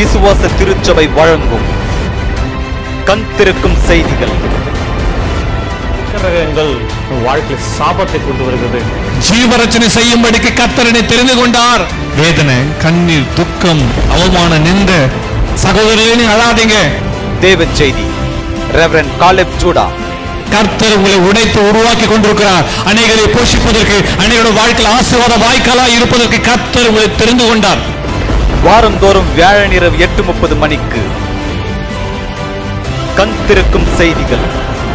விசுவாச திருச்சபை வழங்கும் கண் திறக்கும் செய்திகள் கிரகங்கள் வாழ்க்கையில் சாபத்தை கொண்டு வருகிறது ஜீவரச்சனை செய்யும்படிக்கு கத்தரனை தெரிந்து கொண்டார் வேதனை கண்ணீர் துக்கம் அவமான நிந்த சகோதரர்களே நீங்க அழாதீங்க தேவ செய்தி ரெவரன் காலெப் ஜூடா கர்த்தர் உங்களை உடைத்து உருவாக்கி கொண்டிருக்கிறார் அனைகளை போஷிப்பதற்கு அனைவரோட வாழ்க்கையில் ஆசீர்வாத வாய்க்காலா இருப்பதற்கு கர்த்தர் உங்களை தெரிந்து கொண்டார் வாரந்தோறும் வியாழன் இரவு எட்டு முப்பது மணிக்கு கண் திறக்கும் செய்திகள்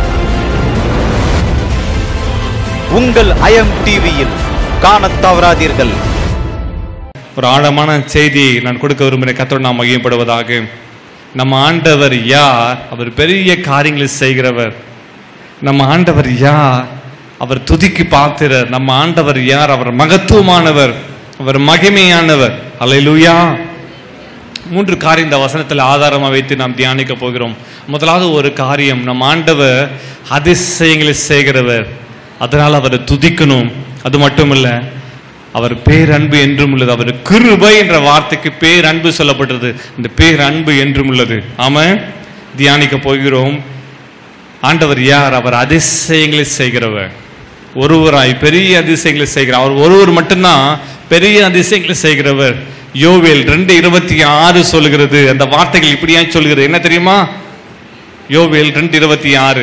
உங்கள் ஐஎம் டிவியில் காணத் தவறாதீர்கள் ஒரு ஆழமான செய்தியை நான் கொடுக்க விரும்பின கத்தோடு நாம் மையப்படுவதாக நம்ம ஆண்டவர் யார் அவர் பெரிய காரியங்களை செய்கிறவர் நம்ம ஆண்டவர் யார் அவர் துதிக்கு பாத்திரர் நம்ம ஆண்டவர் யார் அவர் மகத்துவமானவர் அவர் மகிமையானவர் அல்லேலூயா மூன்று காரியம் இந்த வசனத்தில் ஆதாரமாக வைத்து நாம் தியானிக்க போகிறோம் முதலாவது ஒரு காரியம் நம் ஆண்டவர் அதிசயங்களை செய்கிறவர் அதனால் அவரை துதிக்கணும் அது மட்டும் இல்லை அவர் பேரன்பு என்றும் உள்ளது அவர் கிருபை என்ற வார்த்தைக்கு பேரன்பு சொல்லப்பட்டது இந்த பேரன்பு என்றும் உள்ளது ஆமா தியானிக்க போகிறோம் ஆண்டவர் யார் அவர் அதிசயங்களை செய்கிறவர் ஒருவராய் பெரிய அதிசயங்களை செய்கிறார் அவர் ஒருவர் மட்டும்தான் பெரிய அதிசயங்களை செய்கிறவர் யோவேல் ரெண்டு இருபத்தி ஆறு சொல்லுகிறது அந்த வார்த்தைகள் இப்படியா சொல்கிறது என்ன தெரியுமா யோவேல் ரெண்டு இருபத்தி ஆறு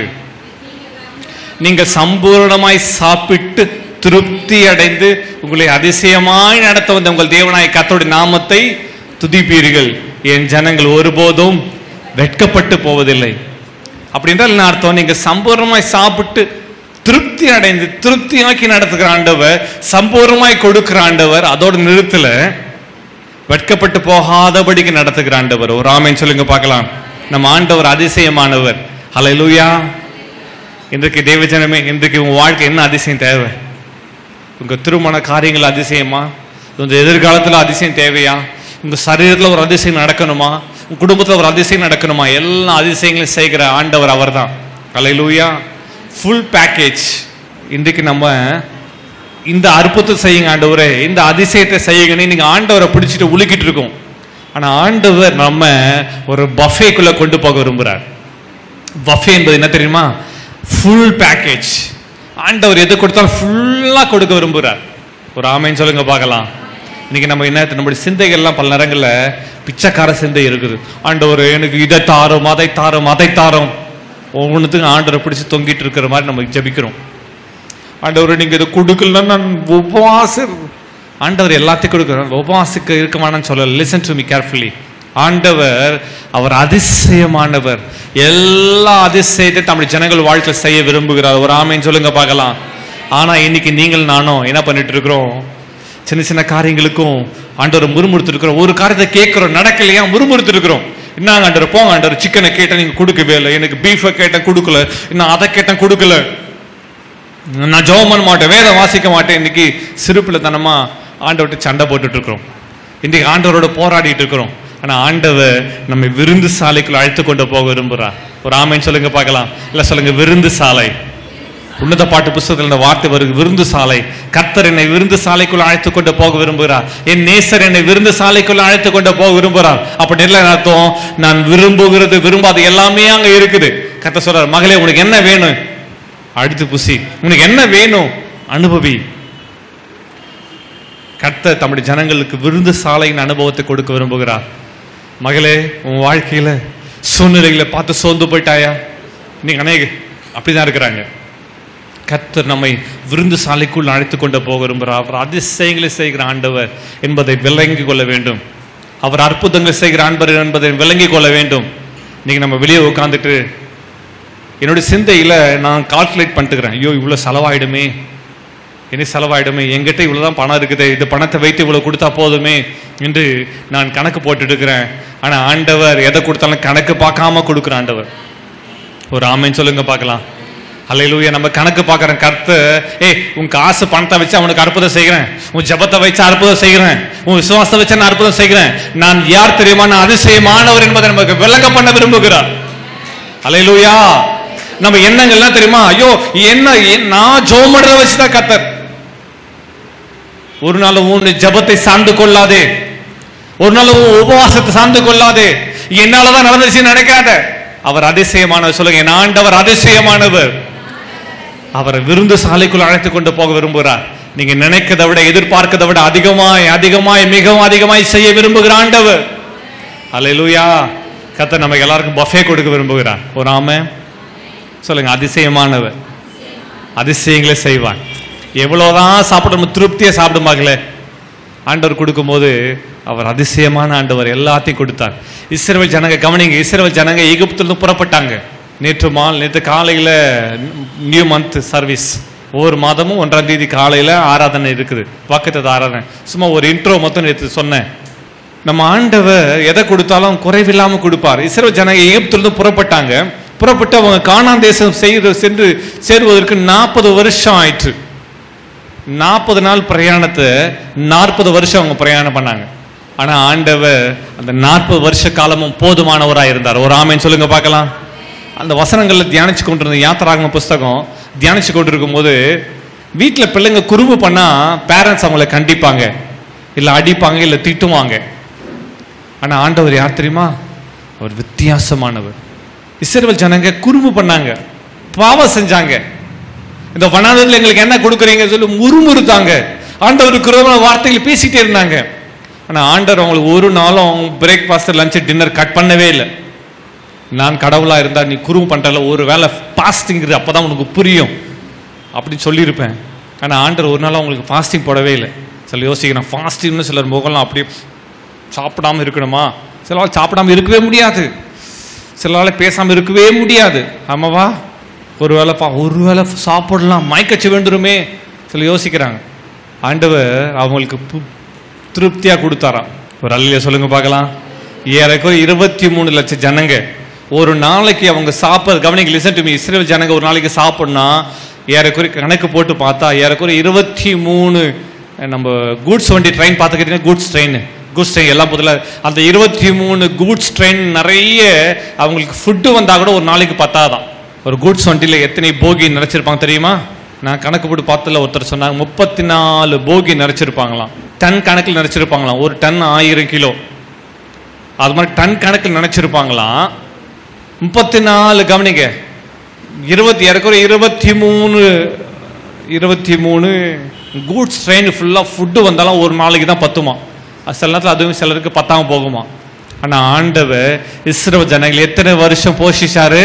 நீங்கள் சம்பூர்ணமாய் சாப்பிட்டு திருப்தி அடைந்து உங்களை அதிசயமாய் நடத்த வந்த உங்கள் தேவனாய் கத்தோட நாமத்தை துதிப்பீர்கள் என் ஜனங்கள் ஒருபோதும் வெட்கப்பட்டு போவதில்லை அப்படி என்றால் என்ன அர்த்தம் நீங்க சம்பூர்ணமாய் சாப்பிட்டு திருப்தி அடைந்து திருப்தியாக்கி நடத்துகிற ஆண்டவர் சம்பூர்ணமாய் கொடுக்கிற ஆண்டவர் அதோட நிறுத்தல வெட்கப்பட்டு போகாதபடிக்கு நடத்துகிற ஆண்டவர் ஒரு ஆமைன்னு சொல்லுங்க பார்க்கலாம் நம்ம ஆண்டவர் அதிசயமானவர் ஹalleluya இன்றைக்கு தேவஜனமே இன்றைக்கு உங்க வாழ்க்கை என்ன அதிசயம் தேவை உங்க திருமண காரியங்கள் அதிசயமா உங்க எதிர்காலத்துல அதிசயம் தேவையா உங்க சரீரத்துல ஒரு அதிசயம் நடக்கணுமா உங்க குடும்பத்துல ஒரு அதிசயம் நடக்கணுமா எல்லா அதிசயங்களையும் செய்கிற ஆண்டவர் அவர்தான் ஹalleluya ஃபுல் பேக்கேஜ் இன்றைக்கு நம்ம இந்த அற்புதத்தை செய்யுங்க ஆண்டவரே இந்த அதிசயத்தை செய்யுங்கன்னு நீங்க ஆண்டவரை பிடிச்சிட்டு உலுக்கிட்டு இருக்கோம் ஆனா ஆண்டவர் நம்ம ஒரு பஃபேக்குள்ள கொண்டு போக விரும்புறார் பஃபே என்பது என்ன தெரியுமா ஃபுல் பேக்கேஜ் ஆண்டவர் எது கொடுத்தாலும் ஃபுல்லா கொடுக்க விரும்புறார் ஒரு ஆமைன்னு சொல்லுங்க பார்க்கலாம் இன்னைக்கு நம்ம என்ன நம்மளுடைய சிந்தைகள்லாம் பல நேரங்கள்ல பிச்சைக்கார சிந்தை இருக்குது ஆண்டவர் எனக்கு இதை தாரும் அதை தாரும் அதை தாரும் ஒவ்வொன்றுத்துக்கும் ஆண்டவரை பிடிச்சி தொங்கிட்டு இருக்கிற மாதிரி நம்ம ஜெபிக்கிறோம் ஆண்டவர் நீங்க இதை கொடுக்கலன்னா நான் உபவாசம் ஆண்டவர் எல்லாத்தையும் கொடுக்குறார் உபவாசிக்க இருக்கமானு சொல்லல லிசன் டு மீ கேர்ஃபுல்லி ஆண்டவர் அவர் அதிசயமானவர் எல்லா அதிசயத்தை தம்முடைய ஜனங்கள் வாழ்க்கையில் செய்ய விரும்புகிறார் ஒரு ஆமைன்னு சொல்லுங்க பார்க்கலாம் ஆனா இன்னைக்கு நீங்கள் நானும் என்ன பண்ணிட்டு இருக்கிறோம் சின்ன சின்ன காரியங்களுக்கும் ஆண்டவர் முறுமுறுத்து இருக்கிறோம் ஒரு காரியத்தை கேட்கிறோம் நடக்கலையா முறுமுறுத்து இருக்கிறோம் என்னங்க ஆண்டவர் போங்க ஆண்டவர் சிக்கனை கேட்டேன் நீங்க கொடுக்கவே இல்லை எனக்கு பீஃபை கேட்டேன் கொடுக்கல இன்னும் அதை கேட்டேன் கொடுக்கல நான் ஜெபம் பண்ண மாட்டேன் வேதம் வாசிக்க மாட்டேன் இன்னைக்கு சிறுப்பிள்ளத்தனமா ஆண்டவர்கிட்ட சண்டை போட்டுட்டு இருக்கிறோம் இன்னைக்கு ஆண்டவரோட போராடிட்டு இருக்கிறோம் ஆனா ஆண்டவர் நம்மை விருந்து சாலைக்குள்ள அழைத்து கொண்டு போக விரும்புறார் ஒரு ஆமைன்னு சொல்லுங்க பார்க்கலாம் இல்ல சொல்லுங்க விருந்து சாலை உன்னத பாட்டு புஸ்தகத்தில் இந்த வார்த்தை வருது விருந்து சாலை கர்த்தர் என்னை விருந்து சாலைக்குள்ள அழைத்து கொண்டு போக விரும்புகிறார் என் நேசர் என்னை விருந்து சாலைக்குள்ள அழைத்து கொண்டு போக விரும்புகிறார் அப்படி இல்லை அர்த்தம் நான் விரும்புகிறது விரும்பாத எல்லாமே அங்க இருக்குது கர்த்தர் சொல்றார் மகளே உனக்கு என்ன வேணும் அடித்து புசி உனக்கு என்ன வேணும் அனுபவி கர்த்தர் தம்முடைய ஜனங்களுக்கு விருந்து சாலையின் அனுபவத்தை கொடுக்க விரும்புகிறார் மகளே உன் வாழ்க்கையில சூழ்நிலைகளை பார்த்து சோர்ந்து போயிட்டாயா நீங்க அநேக அப்படிதான் இருக்கிறாங்க கர்த்தர் நம்மை விருந்து சாலைக்குள் அழைத்து கொண்டு போக விரும்புகிறார் அவர் அதிசயங்களை செய்கிற ஆண்டவர் என்பதை விளங்கிக் கொள்ள வேண்டும் அவர் அற்புதங்கள் செய்கிற ஆண்டவர் என்பதை விளங்கிக் கொள்ள வேண்டும் இன்னைக்கு நம்ம வெளியே உட்காந்துட்டு என்னுடைய சிந்தையில நான் கால்குலேட் பண்ணிட்டுக்கிறேன் ஐயோ இவ்வளோ செலவாயிடுமே என்ன செலவாயிடுமே எங்கிட்ட இவ்வளவுதான் பணம் இருக்குது இது பணத்தை வைத்து இவ்வளவு கொடுத்தா போதுமே என்று நான் கணக்கு போட்டுட்டு இருக்கிறேன் ஆனா ஆண்டவர் எதை கொடுத்தாலும் கணக்கு பார்க்காம கொடுக்குற ஆண்டவர் ஒரு ஆமைன்னு சொல்லுங்க பார்க்கலாம் அல்லையிலூயா நம்ம கணக்கு பார்க்குறேன் கருத்து ஏய் உன் காசு பணத்தை வச்சு அவனுக்கு அற்புதம் செய்கிறேன் உன் ஜபத்தை வச்சு அற்புதம் செய்கிறேன் உன் விசுவாசத்தை வச்சு நான் அற்புதம் செய்கிறேன் நான் யார் தெரியுமா நான் அதிசயமானவர் என்பதை நமக்கு விளங்க பண்ண விரும்புகிறார் அல்லையிலூயா நம்ம எண்ணங்கள்லாம் தெரியுமா ஐயோ என்ன என்- நான் ஜோம் பண்றத வச்சுதான் கத்தர் ஒரு நாள் உன் ஜபத்தை சார்ந்து கொள்ளாதே ஒரு நாள் உன் உபவாசத்தை சார்ந்து கொள்ளாதே என்னாலதான் நடந்துச்சுன்னு நினைக்காத அவர் அதிசயமானவர் சொல்லுங்க என் ஆண்டவர் அதிசயமானவர் அவரை விருந்து சாலைக்குள் அழைத்து கொண்டு போக விரும்புகிறார் நீங்க நினைக்கிறதை விட எதிர்பார்க்கிறதை விட அதிகமாய் அதிகமாய் மிகவும் அதிகமாய் செய்ய விரும்புகிற ஆண்டவர் அல்லேலூயா கத்த நமக்கு எல்லாருக்கும் பஃபே கொடுக்க விரும்புகிறார் ஒரு ஆமை சொல்லுங்க அதிசயமானவர் அதிசயங்களை செய்வான் எவ்வளவுதான் சாப்பிடணும் திருப்தியா சாப்பிடுமாங்களே ஆண்டவர் கொடுக்கும்போது அவர் அதிசயமான ஆண்டவர் எல்லாத்தையும் கொடுத்தார் இஸ்ரவேல் ஜனங்க கவனிங்க இஸ்ரவேல் ஜனங்க எகிப்திலிருந்து புறப்பட்டாங்க நேற்று மால் நேற்று காலையில் நியூ மந்த் சர்வீஸ் ஒவ்வொரு மாதமும் ஒன்றாம் தேதி காலையில் ஆராதனை இருக்குது பக்கத்து ஆராதனை சும்மா ஒரு இன்ட்ரோ மட்டும் நேற்று சொன்னேன் நம்ம ஆண்டவர் எதை கொடுத்தாலும் குறைவில்லாம கொடுப்பார் இஸ்ரவேல் ஜனங்க எகிப்திலிருந்து புறப்பட்டாங்க புறப்பட்டு அவங்க கானான் தேசம் செய்து சென்று சேருவதற்கு நாற்பது வருஷம் ஆயிற்று நாற்பது நாள் பிரயாணத்தை நாற்பது வருஷம் அவங்க பிரயாணம் பண்ணாங்க ஆனா ஆண்டவர் அந்த நாற்பது வருஷ காலமும் போதுமானவராக இருந்தார் ஒரு ஆமைன்னு சொல்லுங்க பார்க்கலாம் அந்த வசனங்கள்ல தியானிச்சு கொண்டிருந்த யாத்திராகம புஸ்தகம் தியானிச்சு கொண்டிருக்கும் போது வீட்டில் பிள்ளைங்க குறும்பு பண்ணா பேரண்ட்ஸ் அவங்கள கண்டிப்பாங்க இல்லை அடிப்பாங்க இல்லை திட்டுவாங்க ஆனா ஆண்டவர் யார் தெரியுமா அவர் வித்தியாசமானவர் இஸ்ரவேல் ஜனங்க குறும்பு பண்ணாங்க பாவம் செஞ்சாங்க இந்த வனாந்தரத்தில் எங்களுக்கு என்ன கொடுக்குறீங்க சொல்லி முறுமுறுத்தாங்க ஆண்டவருக்கு விரோதமான வார்த்தைகள் பேசிட்டே இருந்தாங்க ஆனா ஆண்டவர் அவங்களுக்கு ஒரு நாளும் பிரேக்ஃபாஸ்ட் லஞ்ச் டின்னர் கட் பண்ணவே இல்லை நான் கடவுளா இருந்தா நீ குறும்பு பண்றல ஒரு வேளை ஃபாஸ்டிங் அப்பதான் உனக்கு புரியும் அப்படின்னு சொல்லியிருப்பேன் ஆனா ஆண்டவர் ஒரு நாள் அவங்களுக்கு ஃபாஸ்டிங் போடவே இல்லை சில யோசிக்கிறேன் ஃபாஸ்டிங்னு சிலர் முகம்லாம் அப்படியே சாப்பிடாம இருக்கணுமா சில ஆள் சாப்பிடாம இருக்கவே முடியாது சில ஆள் பேசாம இருக்கவே முடியாது ஆமாவா ஒருவேளை பா ஒருவேளை சாப்பிடலாம் மயக்கச்சு வேண்டுருமே சில யோசிக்கிறாங்க ஆண்டவர் அவங்களுக்கு பு- திருப்தியா கொடுத்தாராம் ஒரு அல்லையா சொல்லுங்க பார்க்கலாம் ஏறக்குறைய இருபத்தி மூணு லட்சம் ஜனங்க ஒரு நாளைக்கு அவங்க சாப்பிட கவனிங்க லிசன் டு மீ இஸ்ரேல் ஜனங்க ஒரு நாளைக்கு சாப்பிடணும்னா ஏறக்குறைய கணக்கு போட்டு பார்த்தா ஏறக்குறைய இருபத்தி மூணு நம்ம கூட்ஸ் வண்டி ட்ரெயின் பார்த்துக்கிட்டீங்கன்னா கூட்ஸ் ட்ரெயின் கூட்ஸ் ட்ரெயின் எல்லாம் முதல்ல அந்த இருபத்தி மூணு கூட்ஸ் ட்ரெயின் நிறைய அவங்களுக்கு ஃபுட்டு வந்தால் கூட ஒரு நாளைக்கு பத்தாதான் ஒரு கூட்ஸ் வண்டியில் எத்தனை போகி நிறைச்சிருப்பாங்க தெரியுமா நான் கணக்கு போட்டு பார்த்ததுல ஒருத்தர் சொன்னாங்க முப்பத்தி நாலு போகி நிறைச்சிருப்பாங்களாம் டன் கணக்கில் நிறைச்சிருப்பாங்களாம் ஒரு டன் ஆயிரம் கிலோ அது மாதிரி டன் கணக்கில் நினைச்சிருப்பாங்களாம் முப்பத்தி நாலு கவனிங்க இருபத்தி ஏறக்குறைய இருபத்தி மூணு இருபத்தி மூணு கூட்ஸ் ட்ரெயின் ஃபுல்லாக ஃபுட்டு வந்தாலும் ஒரு நாளைக்கு தான் பத்துமா அது சில நேரத்தில் அதுவும் சிலருக்கு பத்தாம போகுமா ஆனால் ஆண்டவர் இஸ்ரவ ஜனங்கள் எத்தனை வருஷம் போஷிச்சாரு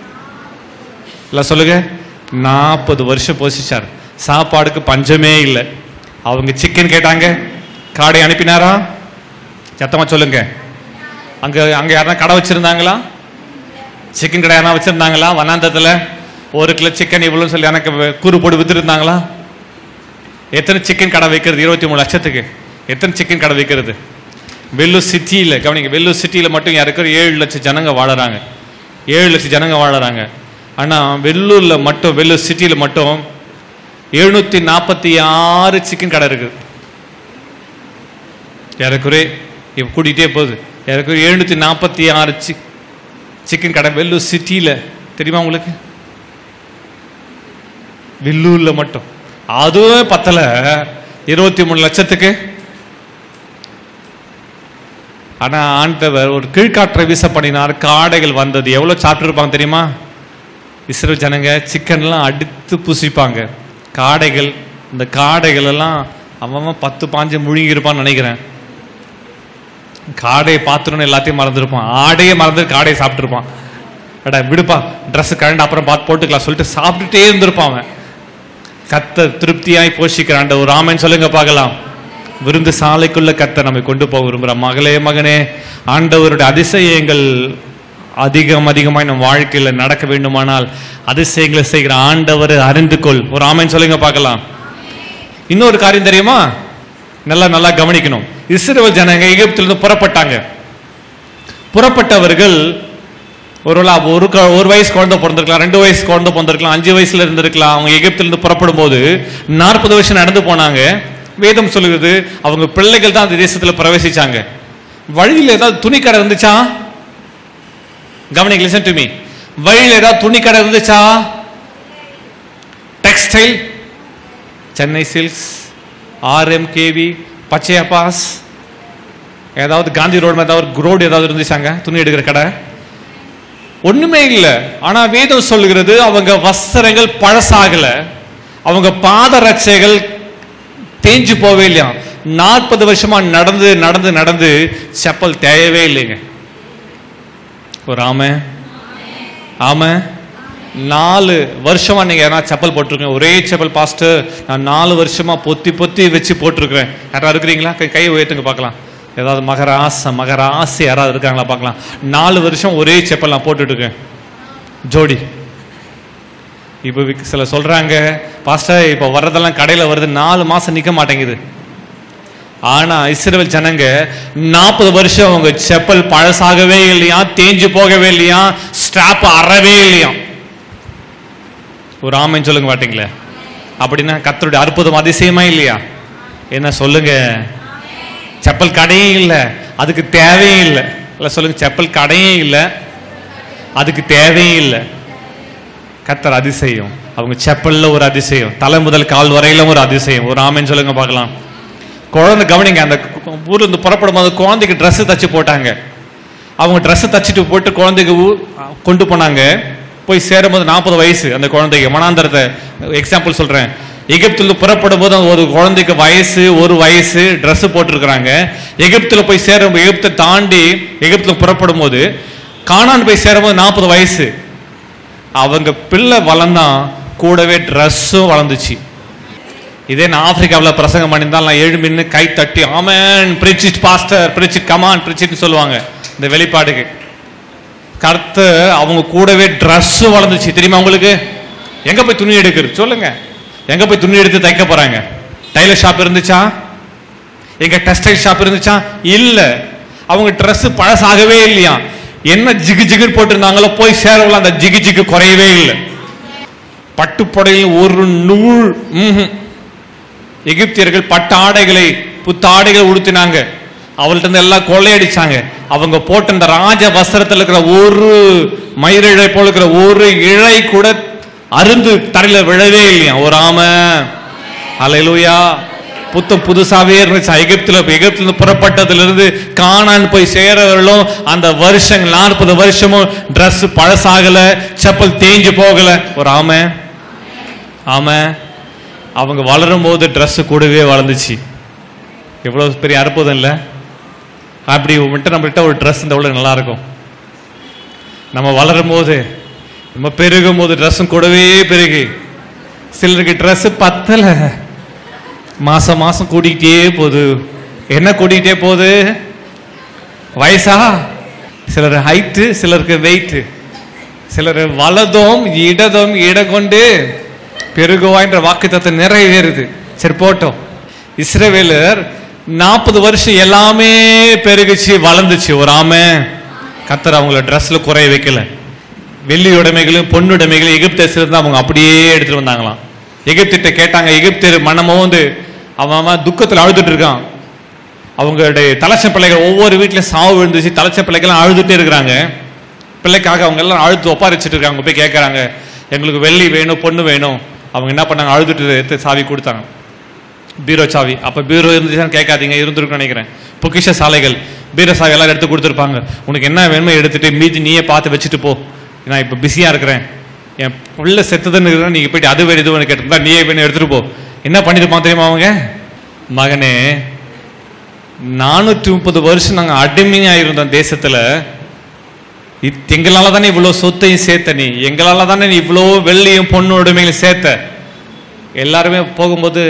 இல்லை சொல்லுங்க நாற்பது வருஷம் போஷிச்சார் சாப்பாடுக்கு பஞ்சமே இல்லை அவங்க சிக்கன் கேட்டாங்க காடை அனுப்பினாரா சத்தமா சொல்லுங்க அங்க அங்க யாரா கடை வச்சிருந்தாங்களா சிக்கன் கடை யாரா வச்சிருந்தாங்களா வனாந்தத்துல ஒரு கிலோ சிக்கன் இவ்வளோன்னு சொல்லி எனக்கு வே- கூறு போட்டு வித்துருந்தாங்களா எத்தனை சிக்கன் கடை வைக்கிறது இருபத்தி மூணு லட்சத்துக்கு எத்தனை சிக்கன் கடை வைக்கிறது வெள்ளூர் சிட்டியில் கவனிங்க வெள்ளூர் சிட்டியில் மட்டும் யாருக்கு ஏழு லட்சம் ஜனங்க வாழறாங்க ஏழு லட்சம் ஜனங்க வாழறாங்க ஆனால் வெள்ளூரில் மட்டும் வெள்ளூர் சிட்டியில் மட்டும் எழுநூற்றி நாற்பத்தி ஆறு சிக்கன் கடை இருக்குது ஏறக்குறைய இப்போ கூட்டிகிட்டே போகுது ஏறக்குறைய எழுநூற்றி நாற்பத்தி ஆறு சி சிக்கன் கடை வெள்ளூர் சிட்டியில் தெரியுமா உங்களுக்கு வெள்ளூரில் மட்டும் அதுவே பத்தலை இருபத்தி மூணு லட்சத்துக்கு ஆனா ஆண்டவர் ஒரு கீழ்காற்றை வீச பண்ணினார் காடைகள் வந்தது எவ்வளவு சாப்பிட்டுருப்பாங்க தெரியுமா இஸ்ரேல் ஜனங்க சிக்கன்லாம் அடித்து புசிப்பாங்க காடைகள் இந்த காடைகள் எல்லாம் அவன் அவன் பத்து பாஞ்சு முழுங்கி இருப்பான்னு நினைக்கிறேன் காடையை பார்த்துருன்னு எல்லாத்தையும் மறந்துருப்பான் ஆடையே மறந்து காடையை சாப்பிட்டுருப்பான் எடா விடுப்பா ட்ரெஸ் கரண்ட் அப்புறம் பார்த்து போட்டுக்கலாம் சொல்லிட்டு சாப்பிட்டுட்டே இருந்திருப்பான் அவன் கத்த திருப்தியாய் போஷிக்கிறான் ஒரு ஆமன் சொல்லுங்க பார்க்கலாம் விருந்து சாலைக்குள்ள கத்த நம்மை கொண்டு போக விரும்புகிற மகளே மகனே ஆண்டவருடைய அதிசயங்கள் அதிகம் அதிகமாய் நம் வாழ்க்கையில நடக்க வேண்டுமானால் அதிசயங்களை செய்கிற ஆண்டவரை அறிந்து கொள் ஒரு ஆமன் சொல்லுங்க பார்க்கலாம் இன்னொரு காரியம் தெரியுமா நல்லா நல்லா கவனிக்கணும் இஸ்ரேல் ஜனங்க எகிப்திலிருந்து புறப்பட்டாங்க புறப்பட்டவர்கள் ஒரு ஒரு க- ஒரு வயசு குழந்தை பிறந்திருக்கலாம் ரெண்டு வயசு குழந்தை பிறந்திருக்கலாம் அஞ்சு வயசுல இருந்திருக்கலாம் அவங்க எகிப்திலிருந்து புறப்படும் போது நாற்பது வருஷம் நடந்து போனாங்க வேதம் சொல்லுகிறது அவங்க பிள்ளைகள் தான் அந்த தேசத்துல பிரவேசிச்சாங்க வழியில் ஏதாவது துணிக்கடை இருந்துச்சா கவனிங்க லிசன் டு மீ வழியில் ஏதாவது துணிக்கடை இருந்துச்சா textile Chennai Silks R M K V Pachaiyappas ஏதாவது காந்தி ரோடு மாதிரி ஏதாவது ரோடு ஏதாவது இருந்துச்சாங்க துணி எடுக்கிற கடை ஒண்ணுமே இல்லை ஆனா வேதம் சொல்லுகிறது அவங்க வஸ்திரங்கள் பழசாகல அவங்க பாதரட்சைகள் தேஞ்சு போவே இல்லையா நாற்பது வருஷமா நடந்து நடந்து நடந்து செப்பல் தேயவே இல்லைங்க ஒரு ஆமை ஆமை நாலு வருஷமா நீங்க யாரா செப்பல் போட்டிருக்கீங்க ஒரே செப்பல் பாஸ்டர் நான் நாலு வருஷமா பொத்தி பொத்தி வச்சு போட்டிருக்கிறேன் யாராவது இருக்கிறீங்களா கை கையை உயர்த்துங்க பார்க்கலாம் ஏதாவது மகராச மகராசி யாராவது இருக்காங்களா பார்க்கலாம் நாலு வருஷம் ஒரே செப்பல் நான் போட்டுட்டு இருக்கேன் ஜோடி இப்போ விக்- சில சொல்றாங்க பாஸ்டர் இப்போ வர்றதெல்லாம் கடையில் வருது நாலு மாசம் நிக்க மாட்டேங்குது ஆனா இஸ்ரேல் ஜனங்க நாற்பது வருஷம் அவங்க செப்பல் பழசாகவே இல்லையா தேஞ்சு போகவே இல்லையா ஸ்ட்ராப் அறவே இல்லையா ஒரு ஆமைன்னு சொல்லுங்க மாட்டீங்களே அப்படின்னா கத்தருடைய அற்புதம் அதிசயமா இல்லையா என்ன சொல்லுங்க செப்பல் கடையே இல்லை அதுக்கு தேவையே இல்லை இல்ல சொல்லுங்க செப்பல் கடையே இல்லை அதுக்கு தேவையே இல்லை கத்தர் அதிசயம் அவங்க செப்பல்ல ஒரு அதிசயம் தலை முதல் கால் வரையிலும் ஒரு அதிசயம் ஒரு ஆமைன்னு சொல்லுங்க பார்க்கலாம் குழந்தை கவனிங்க அந்த கு- ஊர்ல இருந்து புறப்படும் போது குழந்தைக்கு Dress தச்சு போட்டாங்க அவங்க Dress தச்சுட்டு போட்டு குழந்தைக்கு ஊ- கொண்டு போனாங்க போய் சேரும்போது நாற்பது வயசு அந்த குழந்தைக்கு மனாந்தரத்தை எக்ஸாம்பிள் சொல்றேன் எகிப்துல புறப்படும் போது ஒரு குழந்தைக்கு வயசு ஒரு வயசு Dress போட்டிருக்கிறாங்க எகிப்துல போய் சேரும் எகிப்தை தாண்டி எகிப்துல புறப்படும் போது கானான் போய் சேரும்போது நாற்பது வயசு அவங்க பிள்ளை வளர்ந்தான் கூடவே ட்ரெஸ்ஸும் வளர்ந்துச்சு இதே நான் ஆப்பிரிக்காவில் பிரசங்கம் பண்ணியிருந்தால் நான் எழு மின்னு கை தட்டி ஆமன் பிரிச்சிட் பாஸ்டர் பிரிச்சிட் கமான் பிரிச்சிட்னு சொல்லுவாங்க இந்த வெளிப்பாடுக்கு கருத்து அவங்க கூடவே ட்ரெஸ் வளர்ந்துச்சு தெரியுமா உங்களுக்கு எங்க போய் துணி எடுக்கிறது சொல்லுங்க எங்க போய் துணி எடுத்து தைக்க போறாங்க டைலர் ஷாப் இருந்துச்சா எங்க டெக்ஸ்டைல் ஷாப் இருந்துச்சா இல்ல அவங்க Dress பழசாகவே இல்லையா என்ன ஜிகு ஜிகு போட்டிருந்தாங்களோ போய் சேரவுல அந்த ஜிகு ஜிகு குறையவே இல்லை பட்டுப்புடையில் ஒரு நூல் ம்ஹும். எகிப்தியர்கள் பட்டு ஆடைகளை புத்த ஆடைகளை உடுத்தினாங்க அவள்கிட்ட இருந்து எல்லாம் கொள்ளையடிச்சாங்க அவங்க போட்ட இந்த ராஜ வஸ்திரத்தில் இருக்கிற ஒரு மயிரிழை போல இருக்கிற ஒரு இழை கூட அருந்து தரையில விழவே இல்லையா ஒரு ஆம அலையிலுயா புத்தம் புதுசாவே இருந்துச்சு எகிப்துல எகிப்துல இருந்து புறப்பட்டதுல இருந்து காணான் போய் சேரவர்களும் அந்த வருஷங்கள் நாற்பது வருஷமும் Dress பழசாகல செப்பல் தேஞ்சு போகல ஒரு ஆமை ஆமா அவங்க வளரும் போது Dress கூடவே வளர்ந்துச்சு எவ்வளவு பெரிய அற்புதம் இல்லை அப்படி விட்டு நம்மகிட்ட ஒரு Dress இந்த எவ்வளவு நல்லா இருக்கும் நம்ம வளரும் போது நம்ம பெருகும் போது ட்ரெஸ்ஸும் கூடவே பெருகி சிலருக்கு Dress பத்தல மாசம் மாசம் கூட்டிக்கிட்டே போகுது என்ன கூட்டிக்கிட்டே போகுது வயசா சிலர் ஹைட்டு சிலருக்கு வெயிட்டு சிலர் வலதும் இடதும் இடகொண்டு பெருகுவாய்ன்ற வாக்குத்தத்தை நிறைவேறுது சரி போட்டோம் இஸ்ரவேலர் நாற்பது வருஷம் எல்லாமே பெருகுச்சு வளர்ந்துச்சு ஒரு ஆமை கத்தர் அவங்கள ட்ரெஸ்ல குறைய வைக்கல வெள்ளி உடைமைகளையும் பொண்ணுடைமைகளையும் எகிப்தேசில இருந்து அவங்க அப்படியே எடுத்துட்டு வந்தாங்களாம் எகிப்திட்ட கேட்டாங்க எகிப்தியர் மனமோ வந்து அவன் அவன் துக்கத்துல அழுதுட்டு இருக்கான் அவங்களுடைய தலைச்ச பிள்ளைகள் ஒவ்வொரு வீட்லயும் சாவு விழுந்துச்சு தலைச்ச பிள்ளைகள்லாம் அழுதுட்டே இருக்கிறாங்க பிள்ளைக்காக அவங்க எல்லாம் அழுத்து ஒப்பாரிச்சிட்டு இருக்காங்க அவங்க போய் கேட்கறாங்க எங்களுக்கு வெள்ளி வேணும் பொண்ணு வேணும் அவங்க என்ன பண்ணாங்க அழுதுட்டு எடுத்து சாவி கொடுத்தாங்க பீரோ சாவி அப்ப பீரோ இருந்துச்சுன்னு கேட்காதீங்க இருந்திருக்குன்னு நினைக்கிறேன் பொக்கிஷ சாலைகள் பீரோ சாவி எல்லாம் எடுத்து கொடுத்துருப்பாங்க உனக்கு என்ன வேணுமோ எடுத்துட்டு மீதி நீயே பார்த்து வச்சுட்டு போ நான் இப்ப பிஸியா இருக்கிறேன் என் புள்ள செத்துதுன்னு இருக்கிறேன், நீங்க போயிட்டு அது வேறு இது வேணும் கேட்டிருந்தா நீயே வேணும் எடுத்துட்டு போ என்ன பண்ணிருப்பான் தெரியுமா அவங்க மகனே நானூற்றி முப்பது வருஷம் நாங்க அடிமையா இருந்தோம் தேசத்துல இத்- எங்களால தானே இவ்வளவு சொத்தையும் சேர்த்த நீ எங்களால தானே நீ இவ்வளோ வெள்ளியும் பொண்ணு உடைமையும் சேர்த்த எல்லாருமே போகும்போது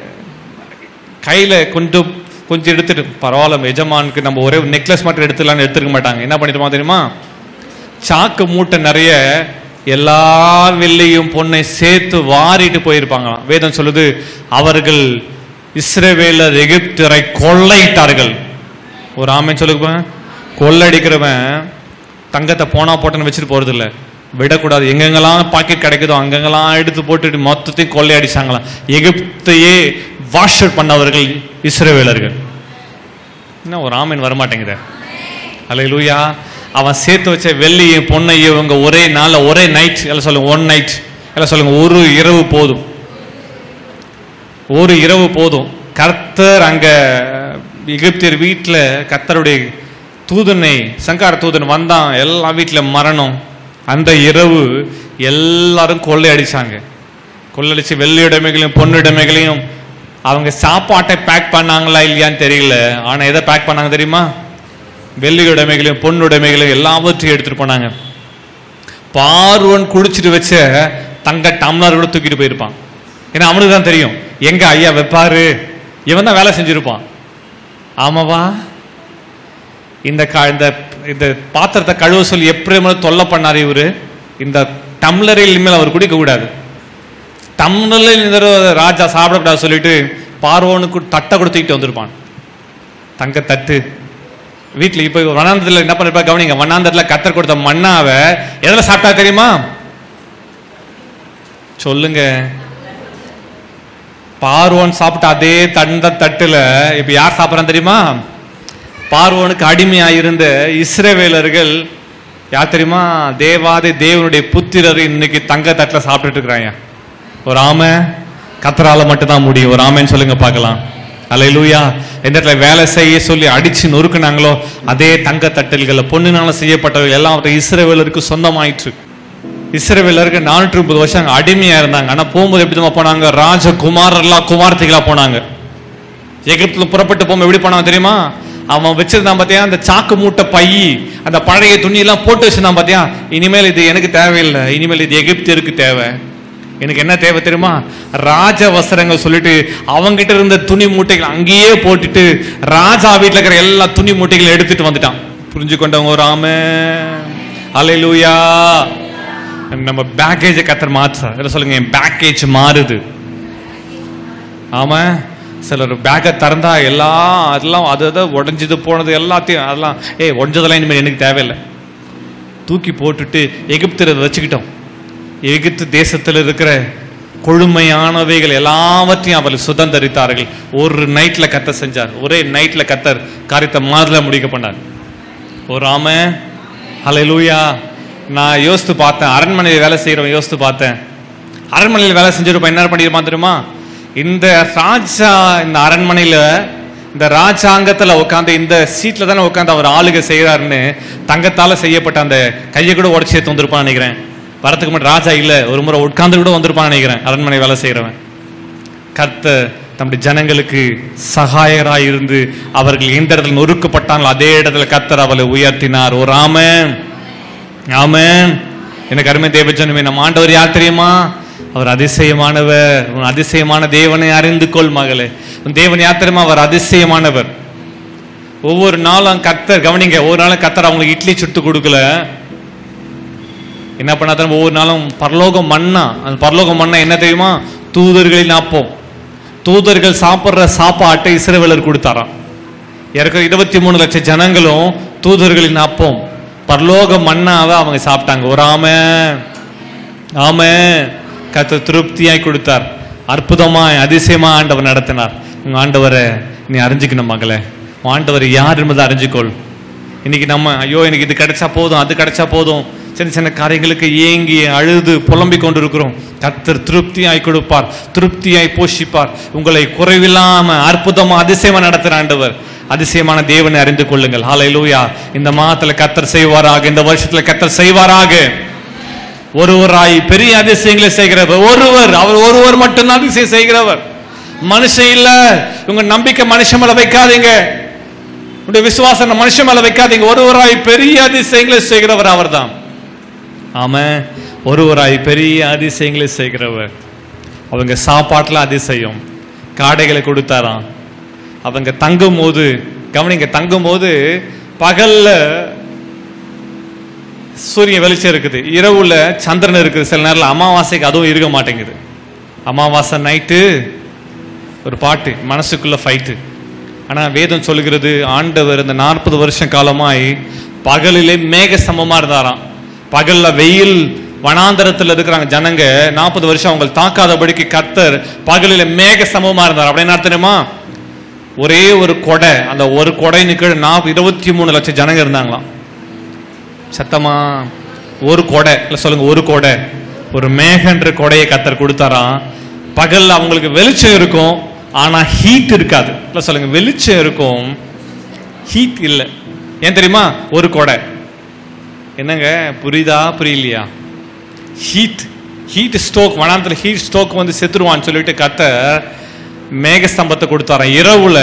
கையில கொஞ்சம் கொஞ்சம் எடுத்துட்டு பரவாயில்ல எஜமானுக்கு நம்ம ஒரே நெக்லஸ் மட்டும் எடுத்துலாம்னு எடுத்துருக்க மாட்டாங்க என்ன பண்ணிட்டுமா தெரியுமா சாக்கு மூட்டை நிறைய எல்லா வெள்ளியும் பொண்ணை சேர்த்து வாரிட்டு போயிருப்பாங்களாம் வேதம் சொல்லுது அவர்கள் இஸ்ரவேலர் எகிப்தரை கொள்ளையிட்டார்கள் ஒரு ஆமை சொல்லுங்க கொள்ளடிக்கிறவன் தங்கத்தை போனா போட்டன்னு வச்சுட்டு போறது இல்ல விடக்கூடாது எங்கெங்கெல்லாம் பாக்கெட் கிடைக்குதோ அங்கங்கெல்லாம் எடுத்து போட்டுட்டு மொத்தத்தையும் கொள்ளையடிச்சாங்களாம் எகிப்தையே வாஷ் அவுட் பண்ணவர்கள் இஸ்ரவேலர்கள் என்ன ஒரு ஆமீன் வரமாட்டேங்குதே அல்லேலூயா அவன் சேர்த்து வச்ச வெள்ளியும் பொண்ணையும் இவங்க ஒரே நாள்ல ஒரே நைட் எல்லாம் சொல்லுங்க ஒன் நைட் எல்லாம் சொல்லுங்க ஒரு இரவு போதும் ஒரு இரவு போதும் கர்த்தர் அங்க எகிப்தியர் வீட்டில் கர்த்தருடைய தூதனை சங்கார தூதன் வந்தான் எல்லா வீட்டில் மரணம் அந்த இரவு எல்லாரும் கொள்ளையடிச்சாங்க கொள்ளடிச்சு வெள்ளியுடைமைகளையும் பொன்னுடைமைகளையும் அவங்க சாப்பாட்டை பேக் பண்ணாங்களா இல்லையான்னு தெரியல ஆனா எதை பேக் பண்ணாங்க தெரியுமா வெள்ளியுடைமைகளையும் பொன்னுடைமைகளையும் எல்லாவற்றையும் எடுத்துட்டு போனாங்க பார்வன் குடிச்சிட்டு வச்ச தங்க டம்ளர் கூட தூக்கிட்டு போயிருப்பான் ஏன்னா அவனுக்கு தான் தெரியும் எங்க ஐயா வைப்பாரு இவன் தான் வேலை செஞ்சிருப்பான் ஆமாவா இந்த க இந்த இந்த பாத்திரத்தை கழுவ சொல்லி எப்படி மேல தொல்லை பண்ணாரு இவரு இந்த டம்ளரில் இனிமேல் அவர் குடிக்க கூடாது டம்ளரில் இந்த தடவை ராஜா சாப்பிடக்கூடாது சொல்லிட்டு பார்வோனுக்கு தட்டை கொடுத்துக்கிட்டு வந்திருப்பான் தங்க தட்டு வீட்டில் இப்போ வனாந்தத்தில் என்ன பண்ணிருப்பா கவனிங்க வனாந்தத்தில் கத்தர் கொடுத்த மண்ணாவை எதில் சாப்பிட்டா தெரியுமா சொல்லுங்க பார்வோன் சாப்பிட்ட அதே தண்ட தட்டுல இப்ப யார் சாப்பிட்றான் தெரியுமா பார்வோனுக்கு அடிமையா இருந்த இஸ்ரவேலர்கள் யார் தெரியுமா தேவாதி தேவனுடைய புத்திரர் இன்னைக்கு தங்க தட்டுல சாப்பிட்டுட்டு இருக்கிறாங்க ஒரு ஆமை கத்தரால மட்டும்தான் முடியும் ஒரு ஆமைன்னு சொல்லுங்க பார்க்கலாம் அல்லேலூயா எந்த இடத்துல வேலை செய்ய சொல்லி அடிச்சு நொறுக்குனாங்களோ அதே தங்க தட்டல்களை பொண்ணுனால செய்யப்பட்டவர்கள் எல்லாம் இஸ்ரவேலருக்கு சொந்தமாயிற்று இஸ்ரவேலருக்கு நானூற்றி முப்பது வருஷம் அங்க அடிமையா இருந்தாங்க ஆனா போகும்போது எப்படி தெரியுமா போனாங்க ராஜகுமாரர்களா குமார்த்திகளா போனாங்க எகிப்துல புறப்பட்டு போகும்போது எப்படி போனாங்க தெரியுமா அவன் வச்சிருந்தான் பாத்தியா அந்த சாக்கு மூட்டை பை அந்த பழைய துணி எல்லாம் போட்டு வச்சிருந்தான் பாத்தியா இனிமேல் இது எனக்கு தேவையில்லை இனிமேல் இது எகிப்தியருக்கு தேவை எனக்கு என்ன தேவை தெரியுமா ராஜ வஸ்திரங்கள் சொல்லிட்டு அவங்கிட்ட இருந்த துணி மூட்டைகள் அங்கேயே போட்டுட்டு ராஜா வீட்டுல இருக்கிற எல்லா துணி மூட்டைகளும் எடுத்துட்டு வந்துட்டான் புரிஞ்சு கொண்டவங்க ஒரு ஆமே அலையிலூயா நம்ம பேக்கேஜ் கத்தர் மாற்ற இதை சொல்லுங்க என் பேக்கேஜ் மாறுது ஆமா சிலர் பேக்கை திறந்தா எல்லாம் அதெல்லாம் அது அதை உடஞ்சது போனது எல்லாத்தையும் அதெல்லாம் ஏய் உடஞ்சதெல்லாம் இனிமேல் எனக்கு தேவையில்லை தூக்கி போட்டுட்டு எகிப்தில் வச்சுக்கிட்டோம் எகிப்து தேசத்தில் இருக்கிற கொழுமையானவைகள் எல்லாவற்றையும் அவர்கள் சுதந்தரித்தார்கள் ஒரு நைட்ல கத்தர் செஞ்சார் ஒரே நைட்ல கத்தர் காரியத்தை மாதல முடிக்க பண்ணார் ஒரு ஆம ஹalleluya நான் யோசித்து பார்த்தேன் அரண்மனையில் வேலை செய்கிறவன் யோசித்து பார்த்தேன் அரண்மனையில் வேலை செஞ்சிருப்பான் என்ன பண்ணிருப்பான் தெரியுமா இந்த ராஜா இந்த அரண்மனையில இந்த ராஜாங்கத்துல உட்காந்து இந்த சீட்ல தானே உட்காந்து அவர் ஆளுகை செய்யறாருன்னு தங்கத்தால செய்யப்பட்ட அந்த கையை கூட உடச்சி எடுத்து வந்திருப்பான்னு நினைக்கிறேன் வரத்துக்கு முன்னாடி ராஜா இல்ல ஒரு முறை உட்கார்ந்து கூட வந்திருப்பான்னு நினைக்கிறேன் அரண்மனை வேலை செய்யறவன் கர்த்தர் தம்முடைய ஜனங்களுக்கு சகாயராய் இருந்து அவர்கள் எந்த இடத்துல நொறுக்கப்பட்டாங்களோ அதே இடத்துல கர்த்தர் அவளை உயர்த்தினார் ஒரு ஆமென் ஆமென் எனக்கு அருமை தேவஜனமே நம்ம ஆண்டவர் யார் தெரியுமா அவர் அதிசயமானவர் உன் அதிசயமான தேவனை அறிந்து கொள் மகளே உன் தேவன் யார் தெரியுமா அவர் அதிசயமானவர் ஒவ்வொரு நாளும் கர்த்தர் கவனிங்க ஒவ்வொரு நாளும் கர்த்தர் அவங்களுக்கு இட்லி சுட்டு கொடுக்கல என்ன பண்ணா தெரியுமா? ஒவ்வொரு நாளும் பரலோகம் மண்ணா அந்த பரலோகம் மண்ணா என்ன தெரியுமா தூதர்களின் அப்பம் தூதர்கள் சாப்பிடுற சாப்பாட்டை இஸ்ரவேலர் கொடுத்தாராம் இருக்கிற இருபத்தி மூணு லட்சம் ஜனங்களும் தூதர்களின் அப்பம் பரலோக மண்ணாவை அவங்க சாப்பிட்டாங்க ஒரு ஆமை ஆமை கத்த திருப்தியாய் கொடுத்தார் அற்புதமாய் அதிசயமா ஆண்டவர் நடத்தினார் உங்க ஆண்டவரை நீ அறிஞ்சுக்கணும் மகளே உன் ஆண்டவர் யார் என்பதை அறிஞ்சுக்கொள் இன்னைக்கு நம்ம ஐயோ எனக்கு இது கிடைச்சா போதும் அது கிடைச்சா போதும் சின்ன சின்ன காரியங்களுக்கு ஏங்கி அழுது புலம்பிக் கொண்டிருக்கிறோம் கர்த்தர் திருப்தியாய் கொடுப்பார் திருப்தியாய் போஷிப்பார் உங்களை குறைவில்லாம அற்புதமா அதிசயமா நடத்துற ஆண்டவர் அதிசயமான தேவனை அறிந்து கொள்ளுங்கள் ஹalleluya இந்த மாதத்துல கர்த்தர் செய்வாராக இந்த வருஷத்துல கர்த்தர் செய்வாராக ஒருவராய் பெரிய அதிசயங்களை செய்கிறவர் ஒருவர் அவர் ஒருவர் மட்டும்தான் அதிசயம் செய்கிறவர் மனுஷன் இல்ல உங்க நம்பிக்கை மனுஷன் மேல வைக்காதீங்க உங்களுடைய விசுவாசம் மனுஷன் மேல வைக்காதீங்க ஒருவராய் பெரிய அதிசயங்களை செய்கிறவர் அவர்தான் ஆமா ஒருவராய் பெரிய அதிசயங்களை செய்கிறவர் அவங்க சாப்பாட்டுல அதிசயம் காடைகளை கொடுத்தாராம் அவங்க தங்கும் போது கவனிங்க தங்கும் போது பகல்ல சூரியன் வெளிச்சம் இருக்குது இரவுல சந்திரன் இருக்குது சில நேரத்தில் அமாவாசைக்கு அதுவும் இருக்க மாட்டேங்குது அமாவாசை நைட்டு ஒரு பாட்டு மனசுக்குள்ள ஃபைட்டு ஆனா வேதம் சொல்லுகிறது ஆண்டவர் இந்த நாற்பது வருஷம் காலமாய் பகலிலே மேக சமமா இருந்தாராம் பகல்ல வெயில் வனாந்தரத்தில் இருக்கிறாங்க ஜனங்க நாற்பது வருஷம் அவங்க தாக்காதபடிக்கு கத்தர் பகலில மேக சமமா இருந்தார் அப்படின்னு என்ன தெரியுமா ஒரே ஒரு கொடை அந்த ஒரு கொடைன்னு கீழே நாற்பது இருபத்தி மூணு லட்சம் ஜனங்க இருந்தாங்களாம் சத்தமா ஒரு கொடை இல்ல சொல்லுங்க ஒரு கொடை ஒரு மேகன்ற கொடையை கத்தர் கொடுத்தாராம் பகல்ல அவங்களுக்கு வெளிச்சம் இருக்கும் ஆனா ஹீட் இருக்காது இல்ல சொல்லுங்க வெளிச்சம் இருக்கும் ஹீட் இல்லை ஏன் தெரியுமா ஒரு கொடை என்னங்க புரியுதா புரியலையா ஹீட் ஹீட் ஸ்டோக் வனாந்திர ஹீட் ஸ்டோக் வந்து செத்துருவான்னு சொல்லிட்டு கத்த மேகஸ்தம்பத்தை கொடுத்தாராம் இரவுல